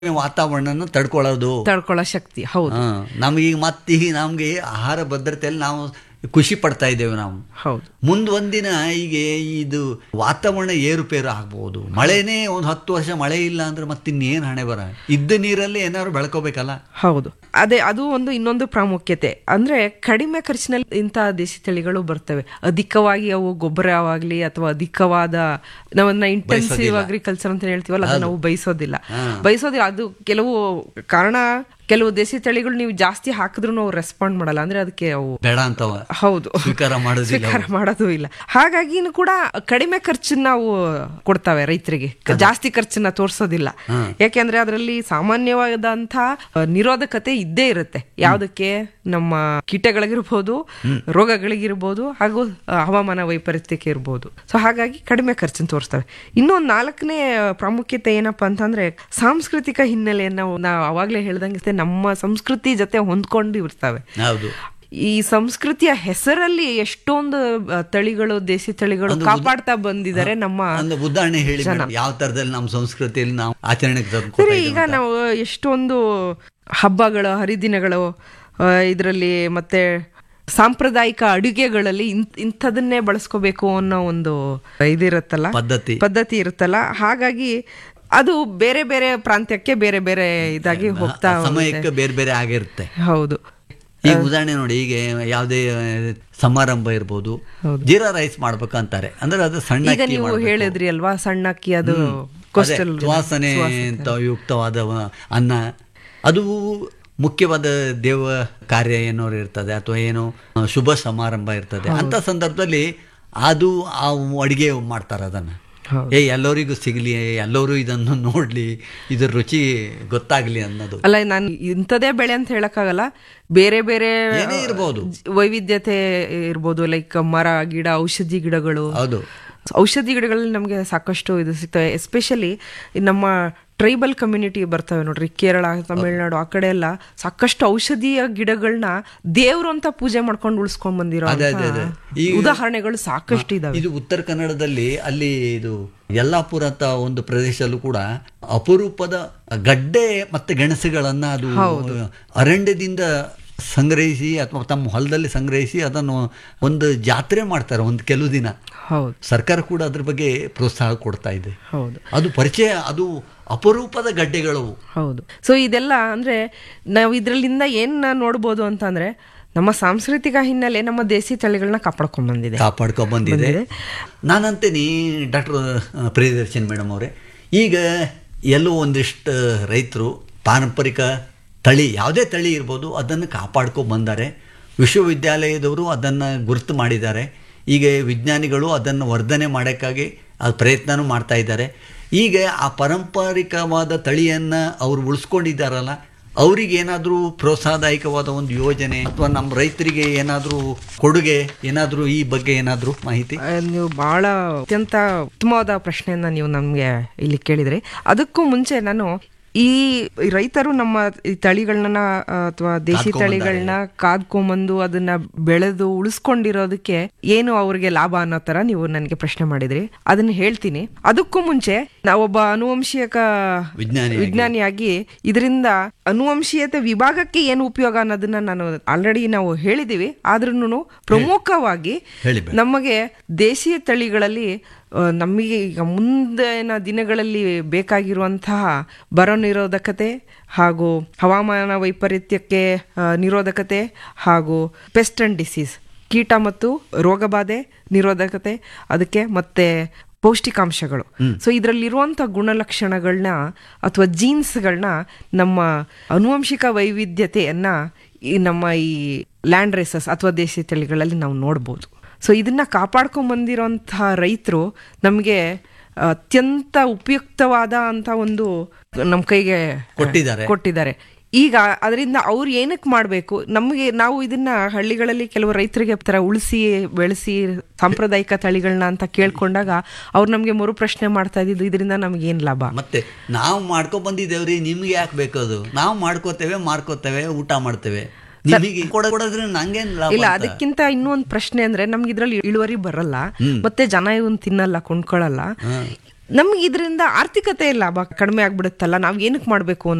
ವಾತಾವರಣನ ತಡ್ಕೊಳ್ಳೋದು ತಡ್ಕೊಳ್ಳೋ ಶಕ್ತಿ ಹೌದು ಹಾ, ನಮಗೀಗ ಮತ್ತೀಗ ನಮಗೆ ಆಹಾರ ಭದ್ರತೆಯಲ್ಲಿ ನಾವು ಖುಷಿ ಪಡ್ತಾ ಇದ್ದೇವೆ ನಾವು ಹೌದು ಮುಂದ್ ಒಂದಿನ ಈಗ ಇದು ವಾತಾವರಣ ಏರುಪೇರು ಆಗ್ಬೋದು ಮಳೆನೇ ಒಂದು ಹತ್ತು ವರ್ಷ ಮಳೆ ಇಲ್ಲ ಅಂದ್ರೆ ಮತ್ತಿನ್ನೇನು ಹಣೆ ಬರ ಇದ್ದ ನೀರಲ್ಲಿ ಏನಾದ್ರು ಬೆಳ್ಕೋಬೇಕಲ್ಲ ಹೌದು ಅದೇ ಅದು ಒಂದು ಇನ್ನೊಂದು ಪ್ರಾಮುಖ್ಯತೆ ಅಂದ್ರೆ ಕಡಿಮೆ ಖರ್ಚಿನಲ್ಲಿ ಇಂತಹ ದೇಸಿ ತಳಿಗಳು ಬರ್ತವೆ ಅಧಿಕವಾಗಿ ಅವು ಗೊಬ್ಬರವಾಗ್ಲಿ ಅಥವಾ ಅಧಿಕವಾದ ನಾವನ್ನ ಇಂಟೆನ್ಸಿವ್ ಅಗ್ರಿಕಲ್ಚರ್ ಅಂತ ಹೇಳ್ತೀವಲ್ಲ ಅದನ್ನ ನಾವು ಬಯಸೋದಿಲ್ಲ ಬಯಸೋದಿಲ್ಲ ಅದು ಕೆಲವು ಕಾರಣ ಕೆಲವು ದೇಸಿ ತಳಿಗಳು ನೀವು ಜಾಸ್ತಿ ಹಾಕಿದ್ರು ನಾವು ರೆಸ್ಪಾಂಡ್ ಮಾಡಲ್ಲ ಅಂದ್ರೆ ಅದಕ್ಕೆ ಅವು ಬೇಡ ಅಂತವ ಹೌದು ಸ್ವೀಕಾರ ಮಾಡೋದಿಲ್ಲ ಸ್ವೀಕಾರ ಮಾಡೋದು ಇಲ್ಲ ಹಾಗಾಗಿ ಕೂಡ ಕಡಿಮೆ ಖರ್ಚನ್ನ ನಾವು ಕೊಡ್ತಾವೆ ರೈತರಿಗೆ ಕ- ಜಾಸ್ತಿ ಖರ್ಚನ್ನ ತೋರಿಸೋದಿಲ್ಲ ಯಾಕೆಂದ್ರೆ ಅದರಲ್ಲಿ ಸಾಮಾನ್ಯವಾದಂತ ಅಹ್, ನಿರೋಧಕತೆ ಇದ್ದೇ ಇರುತ್ತೆ ಯಾವುದಕ್ಕೆ ನಮ್ಮ ಕೀಟಗಳಿಗಿರ್ಬೋದು ರೋಗಗಳಿಗಿರ್ಬೋದು ಹಾಗೂ ಅಹ್, ಹವಾಮಾನ ವೈಪರೀತ್ಯಕ್ಕೆ ಇರ್ಬೋದು ಸೊ ಹಾಗಾಗಿ ಕಡಿಮೆ ಖರ್ಚನ್ನು ತೋರಿಸ್ತವೆ ಇನ್ನೊಂದು ನಾಲ್ಕನೇ ಪ್ರಾಮುಖ್ಯತೆ ಏನಪ್ಪಾ ಅಂತಂದ್ರೆ ಸಾಂಸ್ಕೃತಿಕ ಹಿನ್ನೆಲೆಯನ್ನ ನಾವು ಅವಾಗ್ಲೇ ಹೇಳ್ದಂಗೆ ನಮ್ಮ ಸಂಸ್ಕೃತಿ ಜೊತೆ ಹೊಂದ್ಕೊಂಡು ಇರ್ತವೆ ಹೌದು ಈ ಸಂಸ್ಕೃತಿಯ ಹೆಸರಲ್ಲಿ ಎಷ್ಟೊಂದು ಅ, ತಳಿಗಳು ದೇಸಿ ತಳಿಗಳು ಕಾಪಾಡ್ತಾ ಬಂದಿದ್ದಾರೆ ನಮ್ಮ ಒಂದು ಉದಾಹರಣೆ ಹೇಳಿ ಮೇಡಮ್, ಯಾವ ತರದಲ್ಲಿ ನಮ್ಮ ಸಂಸ್ಕೃತಿಯಲ್ಲಿ ನಾವು ಆಚರಣೆಗೆ ತಂದ್ಕೊತಾ ಸರಿ ಇದ್ದೇವೆ ಈಗ ನಾವು ಎಷ್ಟೊಂದು ಹಬ್ಬಗಳು ಹರಿದಿನಗಳು ಇದರಲ್ಲಿ ಮತ್ತೆ ಸಾಂಪ್ರದಾಯಿಕ ಅಡುಗೆಗಳಲ್ಲಿ ಇಂತ್ ಇಂಥದನ್ನೇ ಬಳಸ್ಕೋಬೇಕು ಅನ್ನೋ ಒಂದು ಇದಿರುತ್ತಲ್ಲ ಪದ್ಧತಿ ಪದ್ಧತಿ ಇರುತ್ತಲ್ಲ ಹಾಗಾಗಿ ಅದು ಬೇರೆ ಬೇರೆ ಪ್ರಾಂತ್ಯಕ್ಕೆ ಬೇರೆ ಬೇರೆ ಇದಾಗಿ ಹೋಗ್ತಾ ಹೋಗುತ್ತೆ. ಸಮಯಕ್ಕೆ ಬೇರೆ ಬೇರೆ ಆಗಿರುತ್ತೆ ಹೌದು ಈಗ ಉದಾಹರಣೆ ನೋಡಿ ಈಗ ಯಾವುದೇ ಸಮಾರಂಭ ಇರ್ಬೋದು ಜೀರಾ ರೈಸ್ ಮಾಡ್ಬೇಕಂತಾರೆ ಅಂದ್ರೆ ಅದು ಸಣ್ಣ ಈಗ ಅಕ್ಕಿ ನೀವು ಮಾಡ್ಬೇಕು. ಹೇಳಿದ್ರಿ ಅಲ್ವಾ ಸಣ್ಣ ಅಕ್ಕಿ ಅದು ಅದೇ, ಕೋಸ್ಟಲ್ ಸುವಾಸನೆ ಅಂತ ಯುಕ್ತವಾದ ಅನ್ನ ಅದು ಮುಖ್ಯವಾದ ದೇವ ಕಾರ್ಯ ಏನೋ ಇರ್ತದೆ ಅಥವಾ ಏನೋ ಶುಭ ಸಮಾರಂಭ ಇರ್ತದೆ ಅಂತ ಸಂದರ್ಭದಲ್ಲಿ ಅದು ಆ ಅಡಿಗೆ ಮಾಡ್ತಾರೆ ಅದನ್ನ ಏ ಎಲ್ಲರಿಗೂ ಸಿಗಲಿ ಎಲ್ಲರೂ ಇದನ್ನು ನೋಡ್ಲಿ ಇದ್ರ ರುಚಿ ಗೊತ್ತಾಗ್ಲಿ ಅನ್ನೋದು ಅಲ್ಲ ನಾನು ಇಂಥದೇ ಬೆಳೆ ಅಂತ ಹೇಳಕ್ಕಾಗಲ್ಲ ಬೇರೆ ಬೇರೆ ಏನೇ ಇರ್ಬೋದು. ಜ- ವೈವಿಧ್ಯತೆ ಇರ್ಬೋದು ಲೈಕ್ ಮರ ಗಿಡ ಔಷಧಿ ಗಿಡಗಳು ಹೌದು ಔಷಧಿ ಗಿಡಗಳಲ್ಲಿ ನಮಗೆ ಸಾಕಷ್ಟು ಇದು ಸಿಗ್ತವೆ ಎಸ್ಪೆಷಲಿ ನಮ್ಮ ಟ್ರೈಬಲ್ ಕಮ್ಯುನಿಟಿ ಬರ್ತವೆ ನೋಡ್ರಿ ಕೇರಳ ತಮಿಳ್ನಾಡು ಆ ಕಡೆ ಎಲ್ಲ ಸಾಕಷ್ಟು ಔಷಧೀಯ ಗಿಡಗಳನ್ನ ದೇವ್ರು ಅಂತ ಪೂಜೆ ಮಾಡ್ಕೊಂಡು ಉಳಿಸ್ಕೊಂಡ್ ಬಂದಿರೋ ಅದೇ, ಅದೇ, ಅದೇ. ಈಗ- ಉದಾಹರಣೆಗಳು ಸಾಕಷ್ಟು ಇದಾವೆ ಇದು ಉತ್ತರ ಕನ್ನಡದಲ್ಲಿ ಅಲ್ಲಿ ಇದು ಯಲ್ಲಾಪುರ ಅಂತ ಒಂದು ಪ್ರದೇಶದಲ್ಲೂ ಕೂಡ ಅಪರೂಪದ ಗಡ್ಡೆ ಮತ್ತೆ ಗೆಣಸುಗಳನ್ನ ಅದು ಅರಣ್ಯದಿಂದ ಸಂಗ್ರಹಿಸಿ ಅಥವಾ ತಮ್ಮ ಹೊಲದಲ್ಲಿ ಸಂಗ್ರಹಿಸಿ ಅದನ್ನು ಒಂದು ಜಾತ್ರೆ ಮಾಡ್ತಾರೆ ಒಂದು ಕೆಲವು ದಿನ ಹೌದು ಸರ್ಕಾರ ಕೂಡ ಅದ್ರ ಬಗ್ಗೆ ಪ್ರೋತ್ಸಾಹ ಕೊಡ್ತಾ ಇದೆ ಹೌದು ಅದು ಪರಿಚಯ ಅದು ಅಪರೂಪದ ಗಡ್ಡೆಗಳು ಹೌದು ಸೊ ಇದೆಲ್ಲ ಅಂದ್ರೆ ನಾವು ಇದರಲ್ಲಿಂದ ಏನ್ ನೋಡ್ಬೋದು ಅಂತಂದ್ರೆ ನಮ್ಮ ಸಾಂಸ್ಕೃತಿಕ ಹಿನ್ನೆಲೆ ನಮ್ಮ ದೇಸಿ ತಳಿಗಳನ್ನ ಕಾಪಾಡ್ಕೊಂಡ್ ಬಂದಿದೆ ಕಾಪಾಡ್ಕೊಂಡ್ ಬಂದಿದೆ ನಾನಂತೇನಿ ಡಾಕ್ಟರ್ ಪ್ರಿಯದರ್ಶನ್ ಮೇಡಮ್ ಅವರೇ ಈಗ ಎಲ್ಲೋ ಒಂದಿಷ್ಟು ರೈತರು ಪಾರಂಪರಿಕ ತಳಿ ಯಾವುದೇ ತಳಿ ಇರ್ಬೋದು ಅದನ್ನು ಕಾಪಾಡ್ಕೊ ಬಂದ್ದಾರೆ ವಿಶ್ವವಿದ್ಯಾಲಯದವರು ಅದನ್ನು ಗುರುತು ಮಾಡಿದ್ದಾರೆ ಈಗ ವಿಜ್ಞಾನಿಗಳು ಅದನ್ನು ವರ್ಧನೆ ಮಾಡೋಕ್ಕಾಗಿ ಅದು ಪ್ರಯತ್ನನೂ ಮಾಡ್ತಾ ಇದ್ದಾರೆ ಈಗ ಆ ಪಾರಂಪರಿಕವಾದ ತಳಿಯನ್ನು ಅವರು ಉಳಿಸ್ಕೊಂಡಿದ್ದಾರಲ್ಲ ಅವರಿಗೆ ಏನಾದರೂ ಪ್ರೋತ್ಸಾಹದಾಯಕವಾದ ಒಂದು ಯೋಜನೆ ಅಥವಾ ನಮ್ಮ ರೈತರಿಗೆ ಏನಾದರೂ ಕೊಡುಗೆ ಏನಾದರೂ ಈ ಬಗ್ಗೆ ಏನಾದರೂ ಮಾಹಿತಿ ಆ, ನೀವು ಬಹಳ ಅತ್ಯಂತ ಉತ್ತಮವಾದ ಪ್ರಶ್ನೆಯನ್ನ ನೀವು ನಮ್ಗೆ ಇಲ್ಲಿ ಕೇಳಿದ್ರಿ ಅದಕ್ಕೂ ಮುಂಚೆ ನಾನು ಈ ರೈತರು ನಮ್ಮ ಈ ತಳಿಗಳನ್ನ ಅಥವಾ ದೇಸಿ ತಳಿಗಳನ್ನ ಕಾದ್ಕೊಂಬಂದು ಅದನ್ನ ಬೆಳೆದು ಉಳಿಸ್ಕೊಂಡಿರೋದಕ್ಕೆ ಏನು ಅವ್ರಿಗೆ ಲಾಭ ಅನ್ನೋ ತರ ನೀವು ನನಗೆ ಪ್ರಶ್ನೆ ಮಾಡಿದ್ರಿ ಅದನ್ನ ಹೇಳ್ತೀನಿ ಅದಕ್ಕೂ ಮುಂಚೆ ನಾವೊಬ್ಬ ಅನುವಂಶೀಯಕ ವಿಜ್ಞಾನಿ ವಿಜ್ಞಾನಿಯಾಗಿ ಇದರಿಂದ ಅನುವಂಶೀಯತೆ ವಿಭಾಗಕ್ಕೆ ಏನು ಉಪಯೋಗ ಅನ್ನೋದನ್ನ ನಾನು ಆಲ್ರೆಡಿ ನಾವು ಹೇಳಿದೀವಿ ಆದ್ರೂ ಪ್ರಮುಖವಾಗಿ ಹೇಳಿ ನಮಗೆ ದೇಶೀಯ ತಳಿಗಳಲ್ಲಿ ಆ, ನಮಗೆ ಈಗ ಮುಂದಿನ ದಿನಗಳಲ್ಲಿ ಬೇಕಾಗಿರುವಂತಹ ಬರ ನಿರೋಧಕತೆ ಹಾಗೂ ಹವಾಮಾನ ವೈಪರೀತ್ಯಕ್ಕೆ ಆ, ನಿರೋಧಕತೆ ಹಾಗೂ ಪೆಸ್ಟ್ ಅಂಡ್ ಡಿಸೀಸ್ ಕೀಟ ಮತ್ತು ರೋಗಬಾಧೆ ನಿರೋಧಕತೆ ಅದಕ್ಕೆ ಮತ್ತೆ ಪೌಷ್ಟಿಕಾಂಶಗಳು ಸೊ ಇದರಲ್ಲಿರುವಂಥ ಗುಣಲಕ್ಷಣಗಳನ್ನ ಅಥವಾ ಜೀನ್ಸ್ಗಳನ್ನ ನಮ್ಮ ಅನುವಂಶಿಕ ವೈವಿಧ್ಯತೆಯನ್ನ ಈ ನಮ್ಮ ಈ ಲ್ಯಾಂಡ್ ರೇಸಸ್ ಅಥವಾ ದೇಶಿ ತಳಿಗಳಲ್ಲಿ ನಾವು ನೋಡ್ಬೋದು ಸೊ ಇದನ್ನ ಕಾಪಾಡ್ಕೊಂಡ್ ಬಂದಿರೋಂತಹ ರೈತರು ನಮಗೆ ಅತ್ಯಂತ ಉಪಯುಕ್ತವಾದ ಅಂತ ಒಂದು ನಮ್ಮ ಕೈಗೆ ಕೊಟ್ಟಿದ್ದಾರೆ. ಕೊಟ್ಟಿದ್ದಾರೆ ಈಗ ಅದರಿಂದ ಅವ್ರು ಏನಕ್ಕೆ ಮಾಡಬೇಕು ನಮಗೆ ನಾವು ಇದನ್ನ ಹಳ್ಳಿಗಳಲ್ಲಿ ಕೆಲವು ರೈತರಿಗೆ ತರ ಉಳಿಸಿ ಬೆಳೆಸಿ ಸಾಂಪ್ರದಾಯಿಕ ತಳಿಗಳನ್ನ ಅಂತ ಕೇಳ್ಕೊಂಡಾಗ ಅವ್ರು ನಮಗೆ ಮರು ಪ್ರಶ್ನೆ ಮಾಡ್ತಾ ಇದ್ದಿದ್ದು ಇದರಿಂದ ನಮ್ಗೆ ಏನ್ ಲಾಭ ಮತ್ತೆ ನಾವು ಮಾಡ್ಕೊ ಬಂದಿದ್ದೇವ್ರಿ ನಿಮ್ಗೆ ಯಾಕೆ ಬೇಕದು ನಾವು ಮಾಡ್ಕೋತೇವೆ ಮಾರ್ಕೋತೇವೆ ಊಟ ಮಾಡ್ತೇವೆ ನಿಮಗೆ ಕೊಡೋದ್ರೆ ನಂಗೇನ್ ಲಾಭ ಇಲ್ಲ ಅಂತ? ಅದಕ್ಕಿಂತ ಇನ್ನೂ ಒಂದು ಪ್ರಶ್ನೆ ಅಂದ್ರೆ ನಮ್ಗೆ ಇದ್ರಲ್ಲಿ ಇಳುವರಿ ಬರಲ್ಲ ಮತ್ತೆ ಜನ ಇವನ್ ತಿನ್ನಲ್ಲ ಕೊಂಡ್ಕೊಳ್ಳಲ್ಲ ನಮ್ಗೆ ಇದರಿಂದ ಆರ್ಥಿಕತೆ ಲಾಭ ಕಡಿಮೆ ಆಗ್ಬಿಡುತ್ತಲ್ಲ ನಾವು ಏನಕ್ಕೆ ಮಾಡಬೇಕು